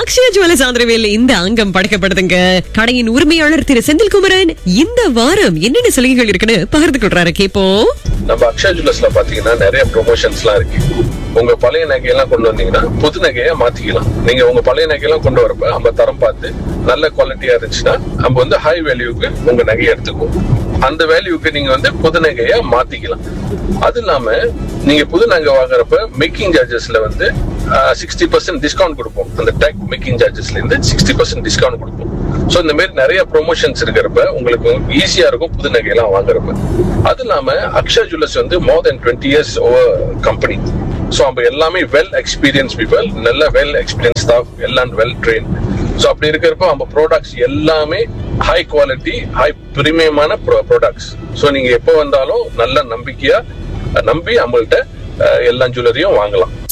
Akshaya jewellers ஆதரவில் இந்த அங்கம் படைக்கப்படுதுங்க கடையின் உரிமையாளர் திரு செந்தில்குமரன் இந்த வாரம் என்னென்ன சலுகைகள் இருக்குன்னு பகிர்ந்து கொள்றாரு கேப்போம் நம்ம அக்ஷயா ஜுவல்லர்ஸ்ல பாத்தீங்கன்னா நிறைய ப்ரொமோஷன்ஸ் எல்லாம் இருக்கு உங்க பழைய நகையெல்லாம் கொண்டு வந்தீங்கன்னா புது நகையை மாத்திக்கலாம் நீங்க உங்க பழைய நகையெல்லாம் கொண்டு வரப்ப நம்ம தரம் பார்த்து நல்ல குவாலிட்டியா இருந்துச்சுன்னா நம்ம வந்து ஹை வேல்யூக்கு உங்க நகையை எடுத்துக்குவோம் அந்த வேல்யூக்கு நீங்க வந்து புது நகையை மாத்திக்கலாம் அது இல்லாம நீங்க புது நகை வாங்குறப்ப மேக்கிங் சார்ஜஸ்ல வந்து சிக்ஸ்டி பர்சன்ட் டிஸ்கவுண்ட் கொடுப்போம் அந்த டேக் மேக்கிங் சார்ஜஸ்ல இருந்து சிக்ஸ்டி பர்சன்ட் டிஸ்கவுண்ட் கொடுப்போம் ஸோ இந்த மாதிரி நிறைய ப்ரொமோஷன்ஸ் இருக்கிறப்ப உங்களுக்கு ஈஸியா இருக்கும் புது நகையெல்லாம் வாங்குறப்ப அது இல்லாம அக்ஷயா ஜுவல்லர்ஸ் வந்து more than twenty years over company so நம்ம எல்லாமே வெல் எக்ஸ்பீரியன்ஸ் பீப்பிள் நல்ல வெல் எக்ஸ்பீரியன்ஸ் ஸ்டாஃப் எல்லாம் வெல் ட்ரெயின் ஸோ அப்படி இருக்கிறப்ப நம்ம ப்ராடக்ட்ஸ் எல்லாமே ஹை குவாலிட்டி ஹை பிரீமியமான ப்ராடக்ட்ஸ் ஸோ நீங்க எப்போ வந்தாலும் நல்ல நம்பிக்கையா நம்பி நம்மள்ட்ட எல்லா ஜுவல்லரியும் வாங்கலாம்